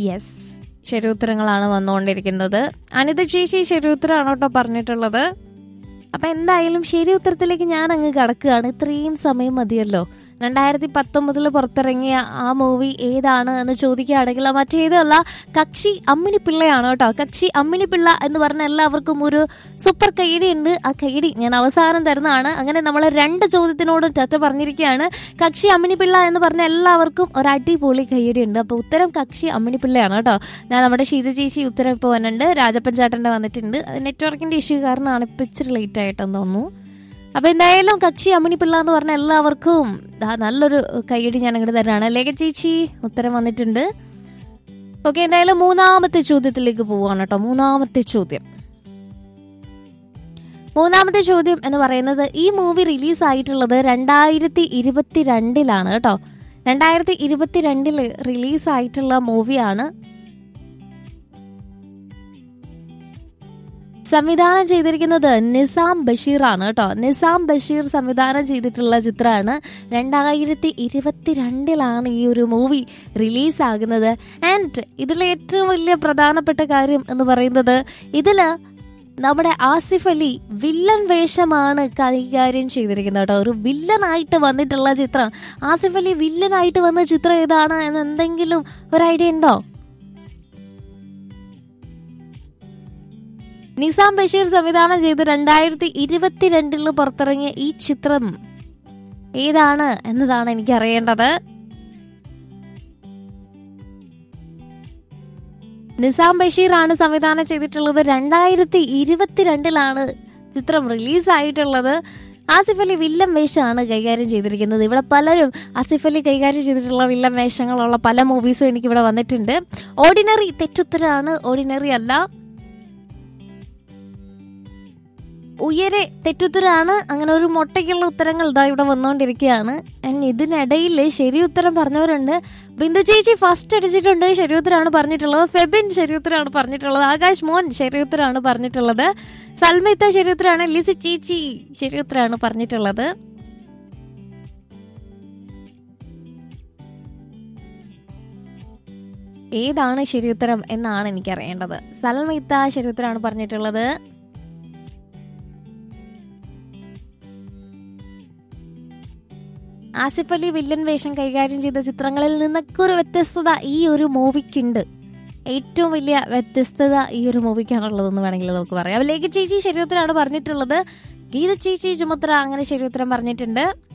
yes ശരി ഉത്തരങ്ങളാണ് വന്നുകൊണ്ടിരിക്കുന്നത് അനിത ചേച്ചി ശരി ഉത്തരമാണ് കേട്ടോ പറഞ്ഞിട്ടുള്ളത് അപ്പൊ എന്തായാലും ശരി ഉത്തരത്തിലേക്ക് ഞാൻ അങ്ങ് കടക്കുകയാണ് ഇത്രയും സമയം മതിയല്ലോ രണ്ടായിരത്തി പത്തൊമ്പതിൽ പുറത്തിറങ്ങിയ ആ മൂവി ഏതാണ് എന്ന് ചോദിക്കുകയാണെങ്കിൽ മറ്റേതല്ല കക്ഷി അമ്മിണി പിള്ളയാണ് കേട്ടോ കക്ഷി അമ്മിണി പിള്ള എന്ന് പറഞ്ഞ എല്ലാവർക്കും ഒരു സൂപ്പർ കൈഡി ഉണ്ട് ആ കൈഡി ഞാൻ അവസാനം തരുന്നതാണ് അങ്ങനെ നമ്മൾ രണ്ട് ചോദ്യത്തിനോടും ടറ്റ പറഞ്ഞിരിക്കുകയാണ് കക്ഷി അമ്മിണി പിള്ള എന്ന് പറഞ്ഞ എല്ലാവർക്കും ഒരു അടിപൊളി കൈയടി ഉണ്ട് അപ്പോൾ ഉത്തരം കക്ഷി അമ്മിണി പിള്ളയാണ് കേട്ടോ ഞാൻ നമ്മുടെ ഷീത ചേച്ചി ഉത്തരം ഇപ്പോൾ വന്നിട്ടുണ്ട് രാജപ്പൻ ചേട്ടൻ്റെ വന്നിട്ടുണ്ട് അത് നെറ്റ്വർക്കിൻ്റെ ഇഷ്യൂ കാരണമാണ് ഇപ്പം ഇച്ചിരി ലേറ്റ് ആയിട്ടെന്ന് തോന്നുന്നു അപ്പോൾ എന്തായാലും കക്ഷി അമ്മിണി പിള്ള എന്ന് പറഞ്ഞ എല്ലാവർക്കും ദാ നല്ലൊരു കൈയടി ഞാൻ അങ്ങോട്ട് തരാണ് ലേഖ ചേച്ചി ഉത്തരം വന്നിട്ടുണ്ട് ഓക്കെ എന്തായാലും മൂന്നാമത്തെ ചോദ്യത്തിലേക്ക് പോവാണ് കേട്ടോ മൂന്നാമത്തെ ചോദ്യം മൂന്നാമത്തെ ചോദ്യം എന്ന് പറയുന്നത് ഈ മൂവി റിലീസ് ആയിട്ടുള്ളത് രണ്ടായിരത്തി ഇരുപത്തി രണ്ടിലാണ് കേട്ടോ രണ്ടായിരത്തി ഇരുപത്തിരണ്ടില് റിലീസ് ആയിട്ടുള്ള മൂവിയാണ് സംവിധാനം ചെയ്തിരിക്കുന്നത് നിസാം ബഷീർ ആണ് കേട്ടോ നിസാം ബഷീർ സംവിധാനം ചെയ്തിട്ടുള്ള ചിത്രമാണ് രണ്ടായിരത്തി ഇരുപത്തിരണ്ടിലാണ് ഈ ഒരു മൂവി റിലീസാകുന്നത് ആൻഡ് ഇതിലെ ഏറ്റവും വലിയ പ്രധാനപ്പെട്ട കാര്യം എന്ന് പറയുന്നത് ഇതില് നമ്മുടെ ആസിഫ് അലി വില്ലൻ വേഷമാണ് കൈകാര്യം ചെയ്തിരിക്കുന്നത് കേട്ടോ ഒരു വില്ലനായിട്ട് വന്നിട്ടുള്ള ചിത്രം ആസിഫ് അലി വില്ലനായിട്ട് വന്ന ചിത്രം ഏതാണ് എന്ന് എന്തെങ്കിലും ഒരു ഐഡിയ ഉണ്ടോ നിസാം ബഷീർ സംവിധാനം ചെയ്ത് രണ്ടായിരത്തി ഇരുപത്തിരണ്ടിൽ പുറത്തിറങ്ങിയ ഈ ചിത്രം ഏതാണ് എന്നതാണ് എനിക്ക് അറിയേണ്ടത് നിസാം ബഷീർ ആണ് സംവിധാനം ചെയ്തിട്ടുള്ളത് രണ്ടായിരത്തി ഇരുപത്തിരണ്ടിലാണ് ചിത്രം റിലീസായിട്ടുള്ളത് ആസിഫ് അലി വില്ലൻ വേഷമാണ് കൈകാര്യം ചെയ്തിരിക്കുന്നത് ഇവിടെ പലരും ആസിഫ് അലി കൈകാര്യം ചെയ്തിട്ടുള്ള വില്ലൻ വേഷങ്ങളുള്ള പല മൂവീസും എനിക്ക് ഇവിടെ വന്നിട്ടുണ്ട് ഓർഡിനറി തെറ്റുത്തരാണ് ഓർഡിനറി അല്ല ഉയരെ തെറ്റുത്തരാണ് അങ്ങനെ ഒരു മുട്ടയ്ക്കുള്ള ഉത്തരങ്ങൾ ഇതാ ഇവിടെ വന്നുകൊണ്ടിരിക്കുകയാണ് ആൻഡ് ഇതിനിടയിൽ ശരി ഉത്തരം പറഞ്ഞവരുണ്ട് ബിന്ദു ചേച്ചി ഫസ്റ്റ് അടിച്ചിട്ടുണ്ട് ശരി ഉത്തരമാണ് പറഞ്ഞിട്ടുള്ളത് ഫെബിൻ ശരി ഉത്തരമാണ് പറഞ്ഞിട്ടുള്ളത് ആകാശ് മോൻ ശരി ഉത്തരമാണ് പറഞ്ഞിട്ടുള്ളത് സൽമിത്ത ശരി ഉത്തരമാണ് ലിസി ചേച്ചി ശരി ഉത്തരമാണ് പറഞ്ഞിട്ടുള്ളത് ഏതാണ് ശരി ഉത്തരം എന്നാണ് എനിക്കറിയേണ്ടത് സൽമിത്ത ശരി ഉത്തരമാണ് പറഞ്ഞിട്ടുള്ളത് ആസിഫ് അലി വില്ലൻ വേഷം കൈകാര്യം ചെയ്ത ചിത്രങ്ങളിൽ നിന്നൊക്കെ ഒരു വ്യത്യസ്തത ഈ ഒരു മൂവിക്കുണ്ട് ഏറ്റവും വലിയ വ്യത്യസ്തത ഈ ഒരു മൂവിക്കാണുള്ളതെന്ന് വേണമെങ്കിൽ നമുക്ക് പറയാം ലേഖ ചേച്ചി ശരിയുത്തരാണ് പറഞ്ഞിട്ടുള്ളത് ഗീത ചേച്ചി ചുമത്ര അങ്ങനെ ശരിയുത്തരം പറഞ്ഞിട്ടുണ്ട്